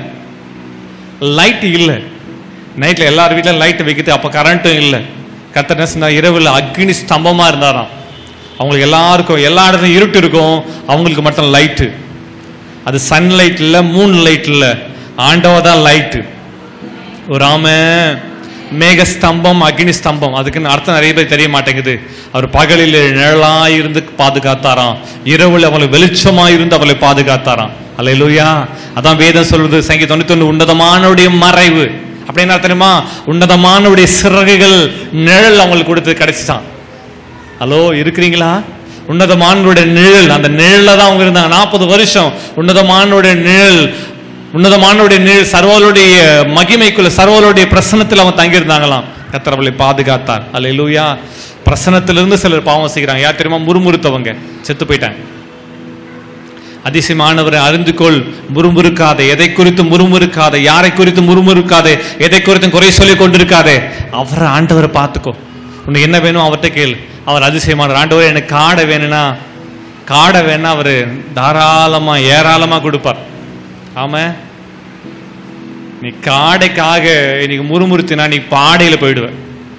லைட் இல்லை நைட்ல எல்லார் வீட்லயும் லைட் வைக்குது அப்ப கரண்ட்டும் இல்லை கத்த என்ன சொன்னா இரவுல அக்னி ஸ்தம்பமா இருந்தாராம் அவங்களுக்கு எல்லாருக்கும் எல்லா இடத்துலையும் இருட்டு இருக்கும் அவங்களுக்கு மட்டும் லைட்டு அது சன்லைட் இல்லை மூன் லைட் இல்லை ஆண்டவ தான் லைட்டு ஒரு ஆம மேக ஸ்தம்பம் அக்னி ஸ்தம்பம் அதுக்குன்னு அர்த்தம் நிறைய பேர் தெரிய மாட்டேங்குது அவர் பகலில் நிழலா இருந்து பாதுகாத்தாராம் இரவுல அவளை வெளிச்சமா இருந்து அவளை பாதுகாத்தாராம் அல்லேலூயா அதான் வேதம் சொல்றது சங்கி தொண்ணூத்தி உன்னதமானவுடைய மறைவு அப்படின்னு என்ன தெரியுமா உன்னதமானவுடைய சிறகுகள் நிழல் அவங்களுக்கு கொடுத்து கிடைச்சிட்டான் ஹலோ இருக்கிறீங்களா உன்னதமானுடைய நிழல் அந்த நிழல்ல தான் அவங்க இருந்தாங்க நாற்பது வருஷம் உன்னதமானுடைய நிழல் உன்னதமானுடைய நிழல் சர்வலுடைய மகிமைக்குள்ள சர்வலுடைய பிரசனத்தில் அவங்க தங்கியிருந்தாங்களாம் கத்தர் அவளை பாதுகாத்தார் அல்ல இல்லையா பிரசனத்திலிருந்து சிலர் பாவம் செய்கிறாங்க யார் தெரியுமா முறுமுறுத்தவங்க செத்து போயிட்டாங்க அதிசயமானவரை அறிந்து கொள் முறுமுறுக்காதே எதை குறித்து முறுமுறுக்காதே யாரை குறித்து முறுமுறுக்காதே எதை குறித்தும் குறை சொல்லி கொண்டிருக்காதே அவரை ஆண்டவரை பார்த்துக்கோ உனக்கு என்ன வேணும் அவர்கிட்ட கேள் அவர் அதிசயமானவர் ஆண்டவர் எனக்கு காடை வேணும்னா காடை வேணா அவர் தாராளமா ஏராளமா கொடுப்பார் ஆமா நீ காடைக்காக இன்னைக்கு முறுமுறுத்தினா நீ பாடையில போயிடுவ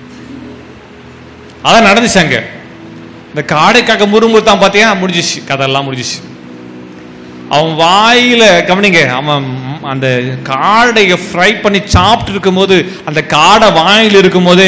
அதான் நடந்துச்சு அங்க இந்த காடைக்காக முறுமுறுத்தான் பாத்தியா முடிஞ்சிச்சு கதெல்லாம் முடிஞ்சிச்சு அவன் வாயில கவனிங்க அவன் அந்த காடையை ஃப்ரை பண்ணி சாப்பிட்டு இருக்கும்போது அந்த காடை வாயில் இருக்கும்போது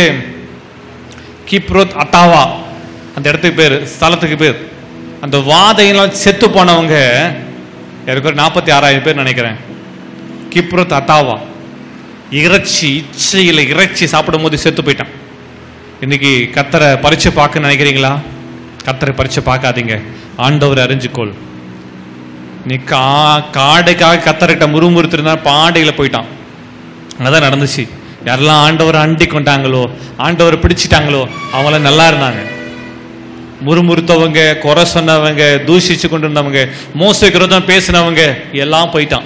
கிப்ரோத் அத்தாவா அந்த இடத்துக்கு பேர் ஸ்தலத்துக்கு பேர் அந்த வாதையெல்லாம் செத்து போனவங்க எனக்கு ஒரு நாற்பத்தி ஆறாயிரம் பேர் நினைக்கிறேன் கிப்ரோத் அத்தாவா இறைச்சி இச்சையில் இறைச்சி சாப்பிடும் போது செத்து போயிட்டான் இன்னைக்கு கத்தரை பறிச்சு பார்க்க நினைக்கிறீங்களா கத்தரை பறிச்சு பார்க்காதீங்க ஆண்டவர் அறிஞ்சுக்கோள் நீ கா காடைக்காக கத்தர்கிட்ட முறுமுறுத்திருந்தா பாடையில போயிட்டான் அதான் நடந்துச்சு யாரெல்லாம் ஆண்டவர் அண்டி கொண்டாங்களோ ஆண்டவர் பிடிச்சிட்டாங்களோ அவங்களாம் நல்லா இருந்தாங்க முறுமுறுத்தவங்க குறை சொன்னவங்க தூஷிச்சு கொண்டு இருந்தவங்க மோச விரோதம் பேசினவங்க எல்லாம் போயிட்டான்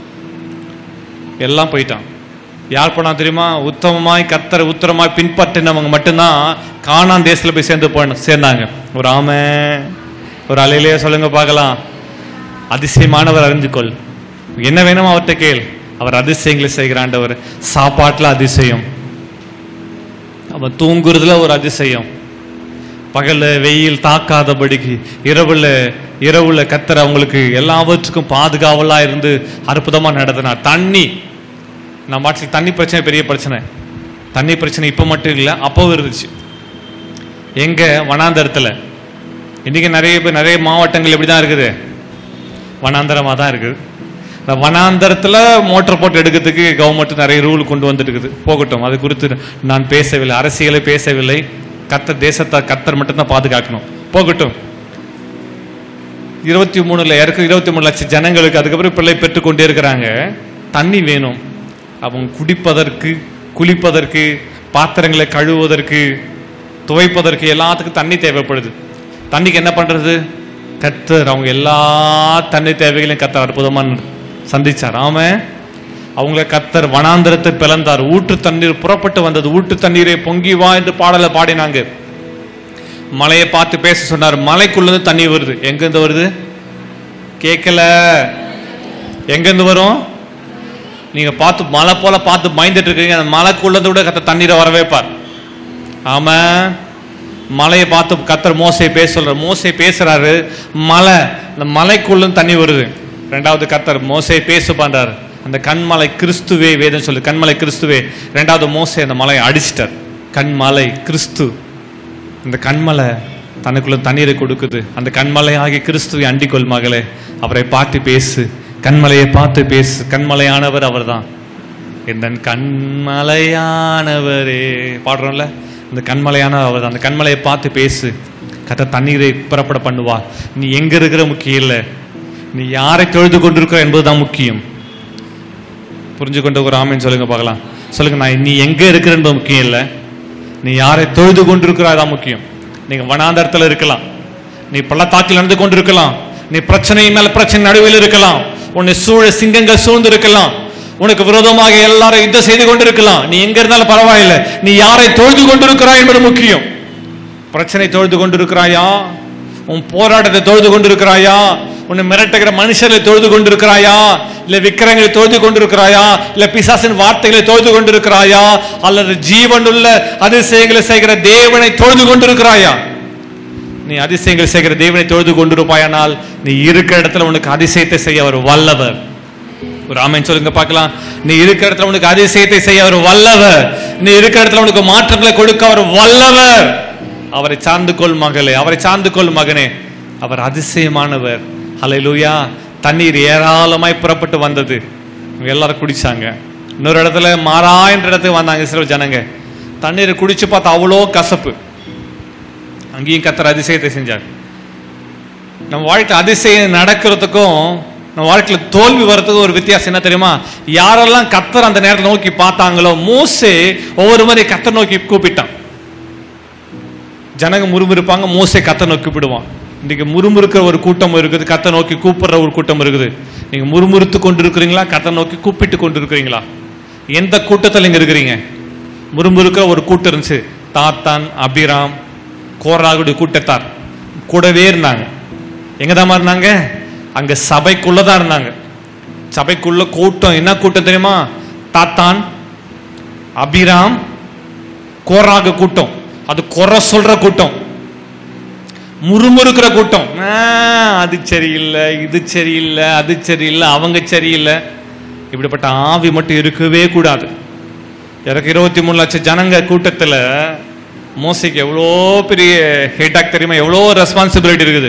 எல்லாம் போயிட்டான் யார் போனா தெரியுமா உத்தமமாய் கத்தரை உத்தரமாய் பின்பற்றினவங்க மட்டும்தான் காணான் தேசத்துல போய் சேர்ந்து போன சேர்ந்தாங்க ஒரு ஆமை ஒரு அலையிலேயே சொல்லுங்க பார்க்கலாம் அதிசயமானவர் அறிந்து கொள் என்ன வேணுமோ அவர்கிட்ட கேள் அவர் அதிசயங்களை செய்கிற ஆண்டவர் சாப்பாட்டுல அதிசயம் அவன் தூங்குறதுல ஒரு அதிசயம் பகல்ல வெயில் தாக்காதபடிக்கு இரவுல இரவுல கத்தர் அவங்களுக்கு எல்லாவற்றுக்கும் பாதுகாவலா இருந்து அற்புதமா நடத்தினார் தண்ணி நம்ம நாட்டில் தண்ணி பிரச்சனை பெரிய பிரச்சனை தண்ணி பிரச்சனை இப்போ மட்டும் இல்லை அப்பவும் இருந்துச்சு எங்க வனாந்தரத்துல இன்னைக்கு நிறைய பேர் நிறைய மாவட்டங்கள் இப்படி தான் இருக்குது வனாந்தரமாக தான் இருக்குது இந்த வனாந்தரத்தில் மோட்டர் போட்டு எடுக்கிறதுக்கு கவர்மெண்ட் நிறைய ரூல் கொண்டு வந்துட்டு இருக்குது போகட்டும் அது குறித்து நான் பேசவில்லை அரசியலை பேசவில்லை கத்த தேசத்தை கத்தர் மட்டும்தான் பாதுகாக்கணும் போகட்டும் இருபத்தி மூணுல இறக்கு இருபத்தி மூணு லட்சம் ஜனங்களுக்கு அதுக்கப்புறம் பிள்ளை பெற்றுக்கொண்டே இருக்கிறாங்க தண்ணி வேணும் அவங்க குடிப்பதற்கு குளிப்பதற்கு பாத்திரங்களை கழுவுவதற்கு துவைப்பதற்கு எல்லாத்துக்கும் தண்ணி தேவைப்படுது தண்ணிக்கு என்ன பண்றது கத்தர் அவங்க எல்லா தண்ணி தேவைகளையும் கத்தர் அற்புதமா சந்திச்சார் ஆம அவங்கள கத்தர் வனாந்திரத்தை பிளந்தார் ஊற்று தண்ணீர் புறப்பட்டு வந்தது ஊற்று தண்ணீரை பொங்கி வா என்று பாடலை பாடினாங்க மலையை பார்த்து பேச சொன்னார் மலைக்குள்ளேருந்து தண்ணி வருது எங்கிருந்து வருது கேட்கல எங்கிருந்து வரும் நீங்க பார்த்து மலை போல பார்த்து பயந்துட்டு இருக்கீங்க அந்த மலைக்குள்ளது கூட கத்த தண்ணீரை வர வைப்பார் ஆமா மலையை பார்த்து கத்தர் மோசை பேச சொல்ற மோசை பேசுறாரு மலை அந்த மலைக்குள்ள தண்ணி வருது ரெண்டாவது கத்தர் மோசை பேச பண்றாரு அந்த கண்மலை கிறிஸ்துவே வேதம் சொல்லு கண்மலை கிறிஸ்துவே ரெண்டாவது மோசை அந்த மலையை அடிச்சிட்டார் கண்மலை கிறிஸ்து இந்த கண்மலை தனக்குள்ள தண்ணீரை கொடுக்குது அந்த கண்மலை ஆகிய கிறிஸ்துவை அண்டிக்கொள் மகளே அவரை பார்த்து பேசு கண்மலையை பார்த்து பேசு கண்மலையானவர் அவர்தான் இந்த கண்மலையானவரே பாடுறோம்ல இந்த கண்மலையான அவர் அந்த கண்மலையை பார்த்து பேசு கத்த தண்ணீரை புறப்பட பண்ணுவா நீ எங்க இருக்கிற முக்கியம் இல்லை நீ யாரை தொழுது கொண்டிருக்கிற என்பதுதான் முக்கியம் புரிஞ்சு கொண்டு ஒரு ஆமைன்னு சொல்லுங்க பார்க்கலாம் சொல்லுங்க நான் நீ எங்க இருக்கிற என்பது முக்கியம் இல்லை நீ யாரை தொழுது கொண்டிருக்கிறாய் தான் முக்கியம் நீங்க வனாந்தரத்துல இருக்கலாம் நீ பள்ளத்தாக்கில் நடந்து கொண்டிருக்கலாம் நீ பிரச்சனை மேல பிரச்சனை நடுவில் இருக்கலாம் உன்னை சூழ சிங்கங்கள் சூழ்ந்து இருக்கலாம் உனக்கு விரோதமாக எல்லாரும் யுத்தம் செய்து கொண்டிருக்கலாம் நீ எங்க இருந்தாலும் பரவாயில்லை நீ யாரை தொழுது கொண்டிருக்கிறாய் என்பது முக்கியம் பிரச்சனை தொழுது கொண்டிருக்கிறாயா உன் போராட்டத்தை தொழுது கொண்டிருக்கிறாயா உன்னை மிரட்டுகிற மனுஷர்களை தொழுது கொண்டிருக்கிறாயா இல்ல விக்கிரங்களை தொழுது கொண்டிருக்கிறாயா இல்ல பிசாசின் வார்த்தைகளை தொழுது கொண்டிருக்கிறாயா அல்லது ஜீவனுள்ள அதிசயங்களை செய்கிற தேவனை தொழுது கொண்டிருக்கிறாயா நீ அதிசயங்களை செய்கிற தேவனை தொழுது கொண்டிருப்பாயானால் நீ இருக்கிற இடத்துல உனக்கு அதிசயத்தை செய்ய அவர் வல்லவர் ஒரு ஆமென் சொல்லுங்க பார்க்கலாம் நீ இருக்கிற இடத்துல உனக்கு அதிசயத்தை செய்ய அவர் வல்லவர் நீ இருக்கிற இடத்துல உனக்கு மாற்றங்களை கொடுக்க அவர் வல்லவர் அவரை சார்ந்து கொள் மகளே அவரை சார்ந்து கொள் மகனே அவர் அதிசயமானவர் ஹalleluya தண்ணீர் ஏராளமாய் புறப்பட்டு வந்தது இவங்க எல்லாரும் குடிச்சாங்க இன்னொரு இடத்துல மாறா என்ற இடத்துக்கு வந்தாங்க சில ஜனங்க தண்ணீரை குடிச்சு பார்த்தா அவ்வளோ கசப்பு அங்கேயும் கத்தர் அதிசயத்தை செஞ்சார் நம்ம வாழ்க்கை அதிசயம் நடக்கிறதுக்கும் நம்ம வாழ்க்கையில தோல்வி வர்றதுக்கும் ஒரு வித்தியாசம் என்ன தெரியுமா யாரெல்லாம் கத்தர் அந்த நேரத்தில் நோக்கி பார்த்தாங்களோ மோசே ஒவ்வொரு மாதிரி கத்தர் நோக்கி கூப்பிட்டான் ஜனங்க முறுமுறுப்பாங்க மோசே கத்த நோக்கி கூப்பிடுவான் இன்னைக்கு முறுமுறுக்கிற ஒரு கூட்டம் இருக்குது கத்த நோக்கி கூப்பிடுற ஒரு கூட்டம் இருக்குது நீங்க முறுமுறுத்து கொண்டு இருக்கிறீங்களா கத்த நோக்கி கூப்பிட்டு கொண்டு இருக்கிறீங்களா எந்த கூட்டத்தில் இங்க இருக்கிறீங்க முறுமுறுக்கிற ஒரு கூட்டம் இருந்துச்சு தாத்தான் அபிராம் கோராகுடைய கூட்டத்தார் கூடவே இருந்தாங்க எங்க தான் இருந்தாங்க அங்க சபைக்குள்ள தான் இருந்தாங்க சபைக்குள்ள கூட்டம் என்ன கூட்டம் தெரியுமா தாத்தான் அபிராம் கோராக கூட்டம் அது குறை சொல்ற கூட்டம் முறுமுறுக்கிற கூட்டம் ஆ, அது சரியில்லை இது சரியில்லை அது சரியில்லை அவங்க சரியில்லை இப்படிப்பட்ட ஆவி மட்டும் இருக்கவே கூடாது எனக்கு இருபத்தி மூணு லட்சம் ஜனங்க கூட்டத்துல மோசைக்கு எவ்வளோ பெரிய ஹெட்டாக் தெரியுமா எவ்வளோ ரெஸ்பான்சிபிலிட்டி இருக்குது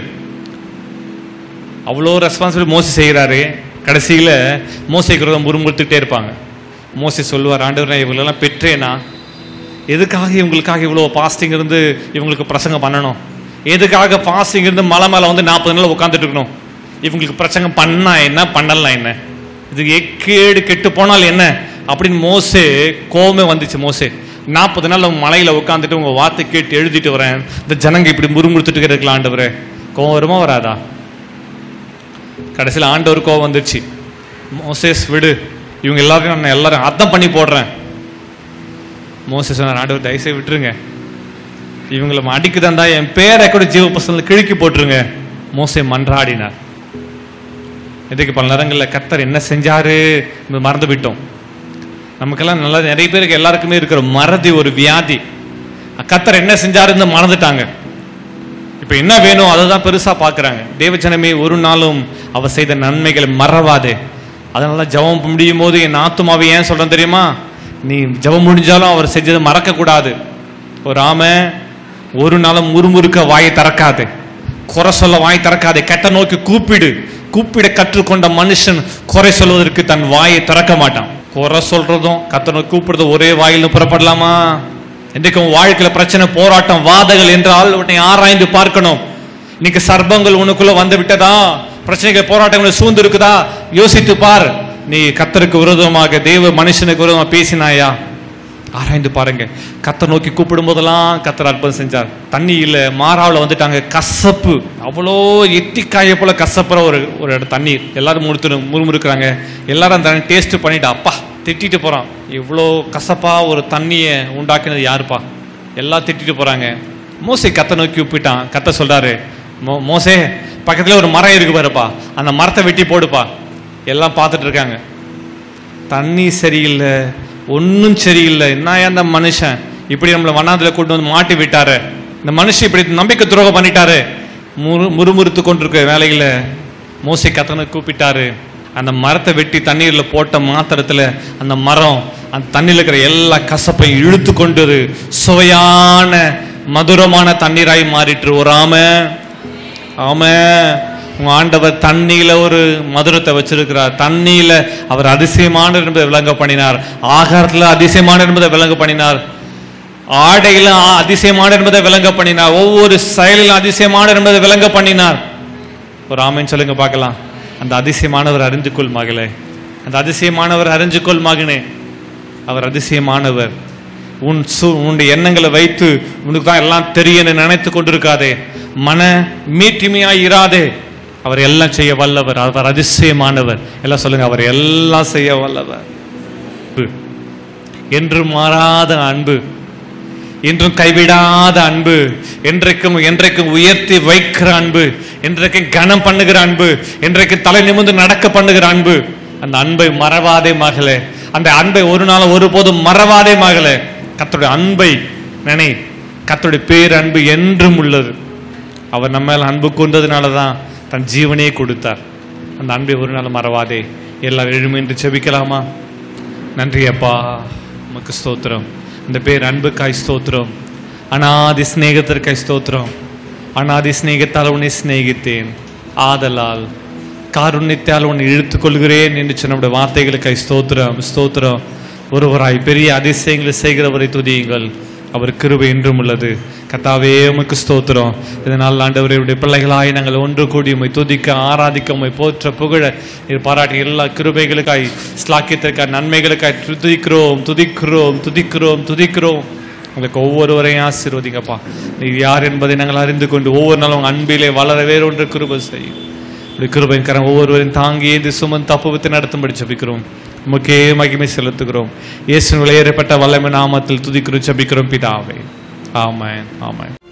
அவ்வளோ ரெஸ்பான்சிபிலிட்டி மோசி செய்கிறாரு கடைசியில் மோசைக்கு விரோதம் முறுமுறுத்துக்கிட்டே இருப்பாங்க மோசி சொல்லுவார் ஆண்டவரே இவங்களெல்லாம் பெற்றேனா எதுக்காக இவங்களுக்காக இவ்வளோ பாஸ்டிங் இருந்து இவங்களுக்கு பிரசங்கம் பண்ணணும் எதுக்காக பாஸ்டிங் இருந்து மலை மேலே வந்து நாற்பது நாள் உட்காந்துட்டு இருக்கணும் இவங்களுக்கு பிரசங்கம் பண்ணா என்ன பண்ணலாம் என்ன இது எக்கேடு கெட்டு போனால் என்ன அப்படின்னு மோசே கோவமே வந்துச்சு மோசே நாற்பது நாள் அவங்க மலையில உட்காந்துட்டு உங்க வார்த்தை கேட்டு எழுதிட்டு வரேன் இந்த ஜனங்க இப்படி முறுமுறுத்துட்டு இருக்கலாம் ஆண்டவரே கோவம் வருமா வராதா கடைசியில் ஆண்டவர் கோவம் வந்துருச்சு மோசேஸ் விடு இவங்க எல்லாரும் நான் எல்லாரும் அர்த்தம் பண்ணி போடுறேன் மோசஸ் சொன்னார் ஆண்டவர் தயவுசெய்து விட்டுருங்க இவங்களை அடிக்கு தந்தா என் பேரை கூட ஜீவ பசங்க கிழுக்கி போட்டுருங்க மோசே மன்றாடினார் இதுக்கு பல நேரங்களில் கத்தர் என்ன செஞ்சாரு நம்ம மறந்து விட்டோம் நமக்கெல்லாம் நல்லா நிறைய பேருக்கு எல்லாருக்குமே இருக்கிற மறதி ஒரு வியாதி கத்தர் என்ன செஞ்சாருன்னு மறந்துட்டாங்க இப்போ என்ன வேணும் அதை தான் பெருசாக பார்க்குறாங்க தேவஜனமே ஒரு நாளும் அவர் செய்த நன்மைகளை மறவாதே அதனால ஜெபம் முடியும் போது என் ஆத்துமாவை ஏன் சொல்றேன் தெரியுமா நீ ஜெபம் முடிஞ்சாலும் அவர் செஞ்சதை மறக்கக்கூடாது ஒரு ஆம ஒரு நாளும் முறுமுறுக்க வாயை திறக்காது குறை சொல்ல வாய் திறக்காது கெட்ட நோக்கி கூப்பிடு கூப்பிட கற்றுக்கொண்ட மனுஷன் குறை சொல்வதற்கு தன் வாயை திறக்க மாட்டான் குறை சொல்றதும் கத்த நோக்கி கூப்பிடுறதும் ஒரே வாயில் புறப்படலாமா இன்றைக்கு உன் வாழ்க்கையில பிரச்சனை போராட்டம் வாதங்கள் என்றால் உன்னை ஆராய்ந்து பார்க்கணும் இன்னைக்கு சர்ப்பங்கள் உனக்குள்ள வந்து விட்டதா பிரச்சனைகள் போராட்டங்கள் சூழ்ந்து இருக்குதா யோசித்து பார் நீ கத்தருக்கு விரோதமாக தேவ மனுஷனுக்கு விரோதமாக பேசினாயா ஆராய்ந்து பாருங்க கத்தர் நோக்கி கூப்பிடும் போதெல்லாம் கத்தர் அற்புதம் செஞ்சார் தண்ணி இல்ல மாறாவில் வந்துட்டாங்க கசப்பு அவ்வளோ எட்டிக்காய போல கசப்புற ஒரு ஒரு இடம் தண்ணீர் எல்லாரும் முறுத்து முறுமுறுக்கிறாங்க எல்லாரும் அந்த டேஸ்ட் பண்ணிட்டு அப்பா திட்டிட்டு போறான் இவ்வளோ கசப்பா ஒரு தண்ணியை உண்டாக்கினது யாருப்பா எல்லாம் திட்டிட்டு போறாங்க மோசை கத்தை நோக்கி கூப்பிட்டான் கத்த சொல்றாரு மோ மோசே பக்கத்துல ஒரு மரம் இருக்கு பாருப்பா அந்த மரத்தை வெட்டி போடுப்பா எல்லாம் பார்த்துட்டு இருக்காங்க தண்ணி சரியில்லை ஒன்றும் சரியில்லை என்ன அந்த மனுஷன் இப்படி நம்மளை வண்ணாந்தில கூட்டு வந்து மாட்டி விட்டாரு இந்த மனுஷன் இப்படி நம்பிக்கை துரோகம் பண்ணிட்டாரு முறு முறுமுறுத்து கொண்டிருக்க வேலையில் மோசை கத்தனை கூப்பிட்டாரு அந்த மரத்தை வெட்டி தண்ணீரில் போட்ட மாத்திரத்துல அந்த மரம் அந்த தண்ணியில் இருக்கிற எல்லா கசப்பையும் இழுத்து கொண்டது சுவையான மதுரமான தண்ணீராய் மாறிட்டு ஒரு ஆமை ஆமா உங்க ஆண்டவர் தண்ணியில ஒரு மதுரத்தை வச்சிருக்கிறார் தண்ணியில அவர் அதிசயமான என்பதை விளங்க பண்ணினார் ஆகாரத்துல அதிசயமான என்பதை விளங்க பண்ணினார் ஆடையில ஆ- அதிசயமான என்பதை விளங்க பண்ணினார் ஒவ்வொரு செயலிலும் அதிசயமான என்பதை விளங்க பண்ணினார் ஒரு ஆமைன்னு சொல்லுங்க பார்க்கலாம் அந்த அதிசயமானவர் அறிந்து கொள் மகளே அந்த அதிசயமானவர் அறிஞ்சு கொள் மகனே அவர் அதிசயமானவர் உன் சு உன்னுடைய எண்ணங்களை வைத்து உனக்கு தான் எல்லாம் தெரியும்னு நினைத்து கொண்டிருக்காதே மன மீட்டிமையாய் இராதே அவர் எல்லாம் செய்ய வல்லவர் அவர் அதிசயமானவர் எல்லாம் சொல்லுங்க அவர் எல்லாம் செய்ய வல்லவர் அன்பு. என்றும் மாறாத அன்பு இன்றும் கைவிடாத அன்பு என்றைக்கும் என்றைக்கும் உயர்த்தி வைக்கிற அன்பு என்றைக்கும் கனம் பண்ணுகிற அன்பு என்றைக்கும் தலை நிமிர்ந்து நடக்க பண்ணுகிற அன்பு அந்த அன்பை மறவாதே மகளே அந்த அன்பை ஒரு நாள் ஒருபோதும் மறவாதே மகளே கர்த்தருடைய அன்பை நினை கர்த்தருடைய பேர் அன்பு என்றும் உள்ளது அவர் நம்ம மேல அன்பு கொண்டதுனால தான் தன் ஜீவனையே கொடுத்தார் அந்த அன்பை ஒரு நாள் மறவாதே எல்லாரும் எழுமின்று செபிக்கலாமா நன்றி அப்பா உமக்கு ஸ்தோத்திரம் இந்த பேர் அன்புக்காய் ஸ்தோத்திரம் அனாதி சிநேகத்திற்காய் ஸ்தோத்திரம் அனாதி சிநேகத்தால் உன்னை சிநேகித்தேன் ஆதலால் காருண்யத்தால் உன்னை இழுத்துக் கொள்கிறேன் என்று சொன்ன வார்த்தைகளுக்காய் ஸ்தோத்திரம் ஸ்தோத்திரம் ஒருவராய் பெரிய அதிசயங்களை செய்கிறவரை துதியுங்கள் அவர் கிருபை என்றும் உள்ளது கத்தாவே உமக்கு ஸ்தோத்திரம் இதனால் ஆண்டவருடைய பிள்ளைகளாய் நாங்கள் ஒன்று கூடி உம்மை துதிக்க ஆராதிக்க உம்மை போற்ற புகழ நீர் பாராட்டி எல்லா கிருபைகளுக்காய் ஸ்லாக்கியத்திற்காய் நன்மைகளுக்காய் துதிக்கிறோம் துதிக்கிறோம் துதிக்கிறோம் துதிக்கிறோம் உங்களுக்கு ஒவ்வொருவரையும் ஆசீர்வதிங்கப்பா நீர் யார் என்பதை நாங்கள் அறிந்து கொண்டு ஒவ்வொரு நாளும் உங்க அன்பிலே வளர வேறொன்று கிருபை செய்யும் இப்படி கிருபையின் கரம் ஒவ்வொருவரையும் தாங்கி ஏந்தி சுமந்து தப்புவித்து நடத்தும்படி ஜெபிக்கிறோம் உமக்கே மகிமை செலுத்துகிறோம் இயேசு விளையேறப்பட்ட வல்லமை நாமத்தில் துதிக்கிறோம் ஜெபிக்கிறோம் பிதாவே ஆமென் ஆமென்